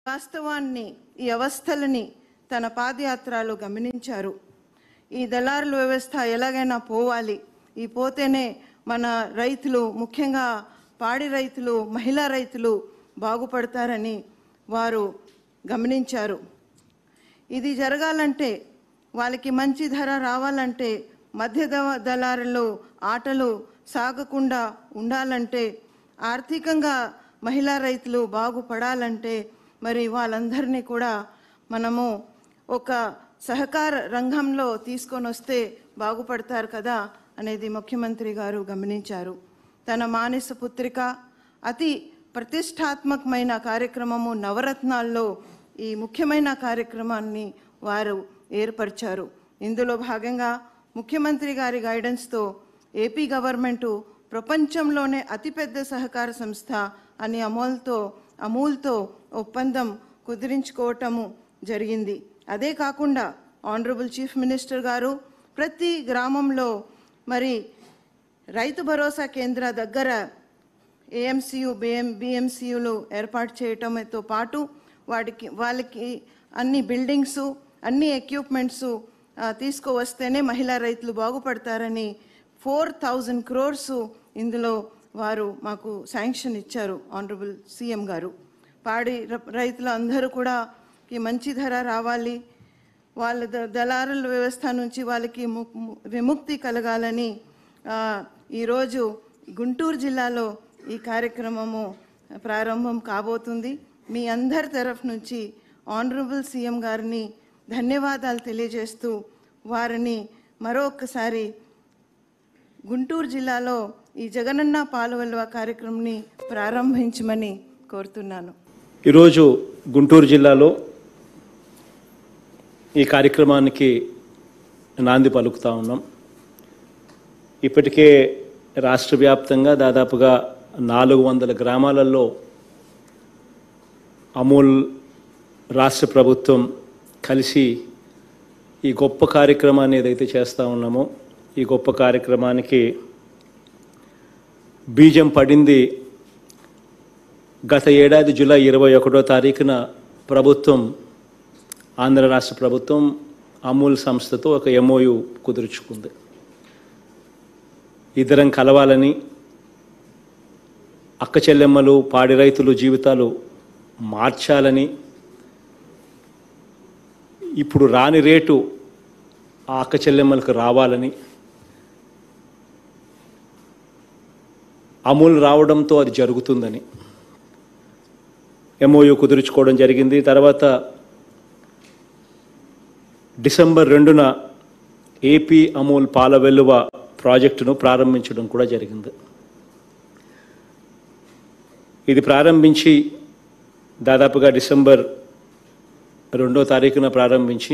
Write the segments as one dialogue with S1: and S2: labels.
S1: వాస్తవాన్ని ఈ అవస్థలని తన పాదయాత్రలో గమనించారు ఈ దళారుల వ్యవస్థ ఎలాగైనా పోవాలి ఈ పోతేనే మన రైతులు ముఖ్యంగా పాడి రైతులు మహిళా రైతులు బాగుపడతారని వారు గమనించారు ఇది జరగాలంటే వాళ్ళకి మంచి ధర రావాలంటే మధ్య ద- దళారులు ఆటలు సాగకుండా ఉండాలంటే ఆర్థికంగా మహిళా రైతులు బాగుపడాలంటే మరి వాళ్ళందరినీ కూడా మనము ఒక సహకార రంగంలో తీసుకొని వస్తే బాగుపడతారు కదా అనేది ముఖ్యమంత్రి గారు గమనించారు తన మానస పుత్రిక అతి ప్రతిష్టాత్మకమైన కార్యక్రమము నవరత్నాల్లో ఈ ముఖ్యమైన కార్యక్రమాన్ని వారు ఏర్పరిచారు ఇందులో భాగంగా ముఖ్యమంత్రి గారి గైడెన్స్తో ఏపీ గవర్నమెంటు ప్రపంచంలోనే అతిపెద్ద సహకార సంస్థ అని అమూల్తో అమూల్తో ఒప్పందం కుదిరించుకోవటము జరిగింది అదే కాకుండా ఆనరబుల్ చీఫ్ మినిస్టర్ గారు ప్రతి గ్రామంలో మరి రైతు భరోసా కేంద్ర దగ్గర ఏఎంసీయు బిఎం బిఎంసీయులు ఏర్పాటు చేయటంతో పాటు వాటికి వాళ్ళకి అన్ని బిల్డింగ్స్ అన్ని ఎక్విప్మెంట్స్ తీసుకువస్తేనే మహిళా రైతులు బాగుపడతారని ఫోర్ థౌజండ్ క్రోర్స్ ఇందులో వారు మాకు శాంక్షన్ ఇచ్చారు ఆనరబుల్ సీఎం గారు పాడి ర- రైతులు అందరూ కూడా ఈ మంచి ధర రావాలి వాళ్ళ ద- దళారుల వ్యవస్థ నుంచి వాళ్ళకి ము- ము- విముక్తి కలగాలని ఆ, ఈరోజు గుంటూరు జిల్లాలో ఈ కార్యక్రమము ప్రారంభం కాబోతుంది మీ అందరి తరఫు నుంచి ఆనరబుల్ సీఎం గారిని ధన్యవాదాలు తెలియజేస్తూ వారిని మరొకసారి గుంటూరు జిల్లాలో ఈ జగనన్న పాలవల్వ కార్యక్రమాన్ని ప్రారంభించమని కోరుతున్నాను
S2: ఈరోజు గుంటూరు జిల్లాలో ఈ కార్యక్రమానికి నాంది పలుకుతా ఉన్నాం ఇప్పటికే రాష్ట్ర వ్యాప్తంగా దాదాపుగా నాలుగు వందల గ్రామాలలో అమూల్ రాష్ట్ర ప్రభుత్వం కలిసి ఈ గొప్ప కార్యక్రమాన్ని ఏదైతే చేస్తూ ఉన్నామో ఈ గొప్ప కార్యక్రమానికి బీజం పడింది గత ఏడాది జూలై ఇరవై ఒకటో తారీఖున ప్రభుత్వం ఆంధ్ర రాష్ట్ర ప్రభుత్వం అమూల్ సంస్థతో ఒక ఎంఓయు కుదుర్చుకుంది ఇద్దరం కలవాలని అక్క చెల్లెమ్మలు పాడి రైతులు జీవితాలు మార్చాలని ఇప్పుడు రాని రేటు ఆ అక్క చెల్లెమ్మలకు రావాలని అమూల్ రావడంతో అది జరుగుతుందని ఎంఓయు కుదుర్చుకోవడం జరిగింది తర్వాత డిసెంబర్ రెండున ఏపీ అమూల్ పాల వెల్లువ ప్రాజెక్టును ప్రారంభించడం కూడా జరిగింది ఇది ప్రారంభించి దాదాపుగా డిసెంబర్ రెండో తారీఖున ప్రారంభించి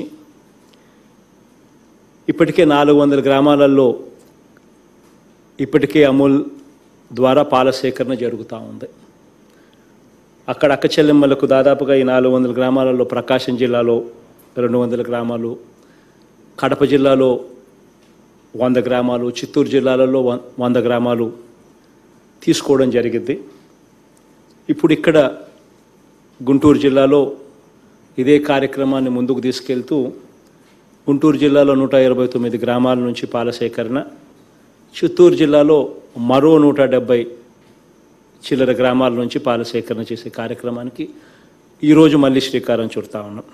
S2: ఇప్పటికే నాలుగు వందల గ్రామాలలో ఇప్పటికే అమూల్ ద్వారా పాల సేకరణ జరుగుతూ ఉంది అక్కడ అక్క చెల్లెమ్మలకు దాదాపుగా ఈ నాలుగు వందల గ్రామాలలో ప్రకాశం జిల్లాలో రెండు వందల గ్రామాలు కడప జిల్లాలో వంద గ్రామాలు చిత్తూరు జిల్లాలలో వ- వంద గ్రామాలు తీసుకోవడం జరిగింది ఇప్పుడు ఇక్కడ గుంటూరు జిల్లాలో ఇదే కార్యక్రమాన్ని ముందుకు తీసుకెళ్తూ గుంటూరు జిల్లాలో నూట ఇరవై తొమ్మిది గ్రామాల నుంచి పాల సేకరణ చిత్తూరు జిల్లాలో మరో నూట డెబ్బై చిల్లర గ్రామాల నుంచి పాల సేకరణ చేసే కార్యక్రమానికి ఈరోజు మళ్ళీ శ్రీకారం చుడతా ఉన్నాం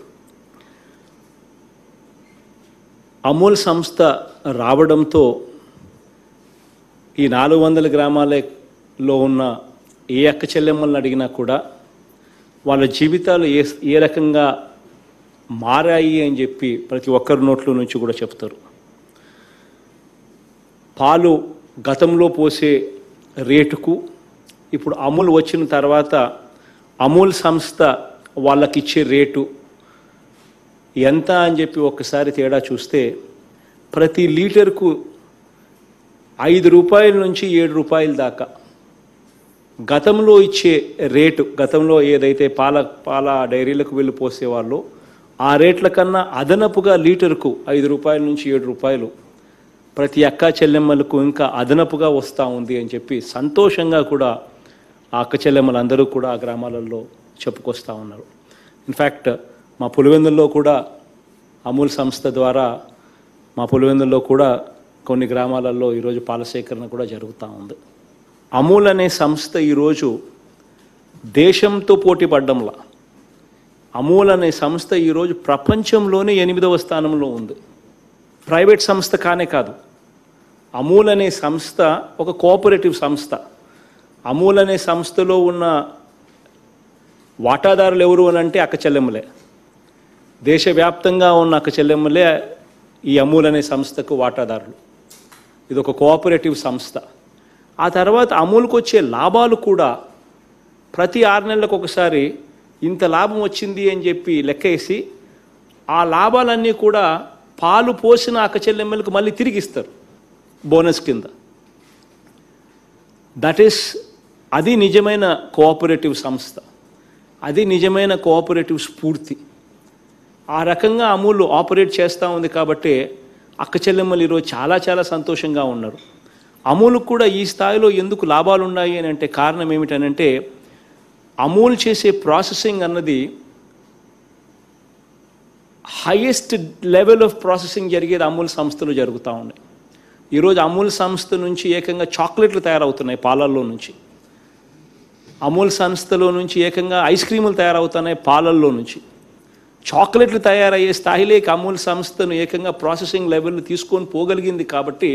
S2: అమూల్ సంస్థ రావడంతో ఈ నాలుగు వందల గ్రామాలలో ఉన్న ఏ అక్క చెల్లెమ్మలను అడిగినా కూడా వాళ్ళ జీవితాలు ఏ ఏ రకంగా మారాయి అని చెప్పి ప్రతి ఒక్కరి నోట్లో నుంచి కూడా చెప్తారు పాలు గతంలో పోసే రేటుకు ఇప్పుడు అమూల్ వచ్చిన తర్వాత అమూల్ సంస్థ వాళ్ళకిచ్చే రేటు ఎంత అని చెప్పి ఒక్కసారి తేడా చూస్తే ప్రతి లీటర్కు ఐదు రూపాయల నుంచి ఏడు రూపాయల దాకా గతంలో ఇచ్చే రేటు గతంలో ఏదైతే పాల పాల డైరీలకు వెళ్ళి పోసేవాళ్ళు ఆ రేట్ల కన్నా అదనపుగా లీటర్కు ఐదు రూపాయల నుంచి ఏడు రూపాయలు ప్రతి అక్క చెల్లెమ్మలకు ఇంకా అదనపుగా వస్తూ ఉంది అని చెప్పి సంతోషంగా కూడా ఆ అక్క చెల్లెమ్మలందరూ కూడా ఆ గ్రామాలలో చెప్పుకొస్తూ ఉన్నారు ఇన్ఫ్యాక్ట్ మా పులివెందుల్లో కూడా అమూల్ సంస్థ ద్వారా మా పులివెందుల్లో కూడా కొన్ని గ్రామాలలో ఈరోజు పాల సేకరణ కూడా జరుగుతూ ఉంది అమూల్ అనే సంస్థ ఈరోజు దేశంతో పోటీ పడ్డంలా అమూల్ అనే సంస్థ ఈరోజు ప్రపంచంలోనే ఎనిమిదవ స్థానంలో ఉంది ప్రైవేట్ సంస్థ కానే కాదు అమూల్ అనే సంస్థ ఒక కోఆపరేటివ్ సంస్థ అమూల్ అనే సంస్థలో ఉన్న వాటాదారులు ఎవరు అని అంటే అక్క చెల్లెమ్మలే దేశవ్యాప్తంగా ఉన్న అక్క చెల్లెమ్మలే ఈ అమూల్ అనే సంస్థకు వాటాదారులు ఇది ఒక కోఆపరేటివ్ సంస్థ ఆ తర్వాత అమూల్కి వచ్చే లాభాలు కూడా ప్రతి ఆరు నెలలకు ఒకసారి ఇంత లాభం వచ్చింది అని చెప్పి లెక్కేసి ఆ లాభాలన్నీ కూడా పాలు పోసిన అక్క చెల్లెమ్మలకు మళ్ళీ తిరిగి ఇస్తారు బోనస్ కింద దట్ ఈస్ అది నిజమైన కోఆపరేటివ్ సంస్థ అది నిజమైన కోఆపరేటివ్ స్ఫూర్తి ఆ రకంగా అమూల్ ఆపరేట్ చేస్తూ ఉంది కాబట్టి అక్క చెల్లెమ్మలు ఈరోజు చాలా చాలా సంతోషంగా ఉన్నారు అమూల్ కూడా ఈ స్థాయిలో ఎందుకు లాభాలు ఉన్నాయి అని అంటే కారణం ఏమిటనంటే అమూల్ చేసే ప్రాసెసింగ్ అన్నది హైయెస్ట్ లెవెల్ ఆఫ్ ప్రాసెసింగ్ జరిగేది అమూల్ సంస్థలో జరుగుతూ ఉన్నాయి ఈరోజు అమూల్ సంస్థ నుంచి ఏకంగా చాక్లెట్లు తయారవుతున్నాయి పాలల్లో నుంచి అమూల్ సంస్థలో నుంచి ఏకంగా ఐస్ క్రీములు తయారవుతున్నాయి పాలల్లో నుంచి చాక్లెట్లు తయారయ్యే స్థాయిలోకి అమూల్ సంస్థను ఏకంగా ప్రాసెసింగ్ లెవెల్ తీసుకొని పోగలిగింది కాబట్టి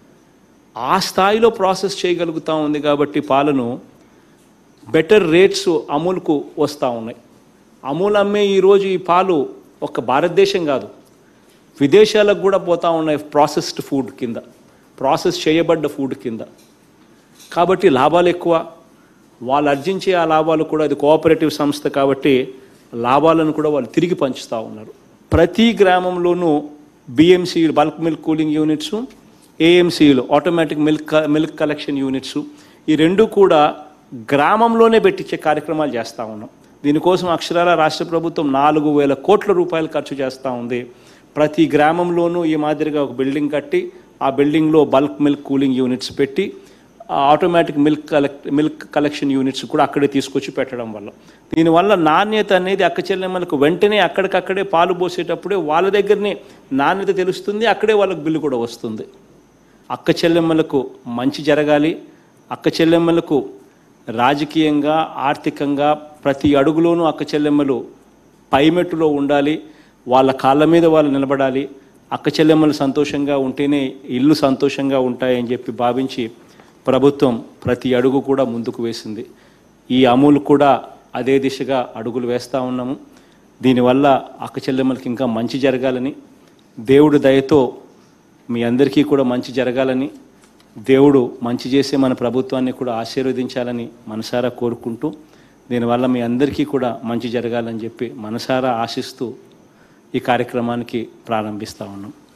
S2: ఆ స్థాయిలో ప్రాసెస్ చేయగలుగుతూ ఉంది కాబట్టి పాలను బెటర్ రేట్స్ అమూల్కు వస్తూ ఉన్నాయి అమూల్ అమ్మే ఈరోజు ఈ పాలు ఒక భారతదేశం కాదు విదేశాలకు కూడా పోతూ ఉన్నాయి ప్రాసెస్డ్ ఫుడ్ కింద ప్రాసెస్ చేయబడ్డ ఫుడ్ కింద కాబట్టి లాభాలు ఎక్కువ వాళ్ళు అర్జించే ఆ లాభాలు కూడా అది కోఆపరేటివ్ సంస్థ కాబట్టి లాభాలను కూడా వాళ్ళు తిరిగి పంచుతూ ఉన్నారు ప్రతి గ్రామంలోనూ BMC bulk milk cooling units ఏఎంసీలు automatic milk milk collection units ఈ రెండు కూడా గ్రామంలోనే పెట్టించే కార్యక్రమాలు చేస్తూ ఉన్నాం దీనికోసం అక్షరాల రాష్ట్ర ప్రభుత్వం నాలుగు వేల కోట్ల రూపాయలు ఖర్చు చేస్తూ ఉంది ప్రతి గ్రామంలోనూ ఈ మాదిరిగా ఒక బిల్డింగ్ కట్టి ఆ బిల్డింగ్లో బల్క్ మిల్క్ కూలింగ్ యూనిట్స్ పెట్టి automatic milk collect milk collection units కూడా అక్కడే తీసుకొచ్చి పెట్టడం వల్ల దీనివల్ల నాణ్యత అనేది అక్క చెల్లెమ్మలకు వెంటనే అక్కడికక్కడే పాలు పోసేటప్పుడే వాళ్ళ దగ్గరనే నాణ్యత తెలుస్తుంది అక్కడే వాళ్ళకి బిల్లు కూడా వస్తుంది అక్క చెల్లెమ్మలకు మంచి జరగాలి అక్క చెల్లెమ్మలకు రాజకీయంగా ఆర్థికంగా ప్రతి అడుగులోనూ అక్క చెల్లెమ్మలు పైమెట్టులో ఉండాలి వాళ్ళ కాళ్ళ మీద వాళ్ళు నిలబడాలి అక్క చెల్లెమ్మలు సంతోషంగా ఉంటేనే ఇల్లు సంతోషంగా ఉంటాయని చెప్పి భావించి ప్రభుత్వం ప్రతి అడుగు కూడా ముందుకు వేసింది ఈ అమూల్ కూడా అదే దిశగా అడుగులు వేస్తూ ఉన్నాము దీనివల్ల అక్క చెల్లెమ్మలకి ఇంకా మంచి జరగాలని దేవుడు దయతో మీ అందరికీ కూడా మంచి జరగాలని దేవుడు మంచి చేసే మన ప్రభుత్వాన్ని కూడా ఆశీర్వదించాలని మనసారా కోరుకుంటూ దీనివల్ల మీ అందరికీ కూడా మంచి జరగాలని చెప్పి మనసారా ఆశిస్తూ ఈ కార్యక్రమానికి ప్రారంభిస్తూ ఉన్నాం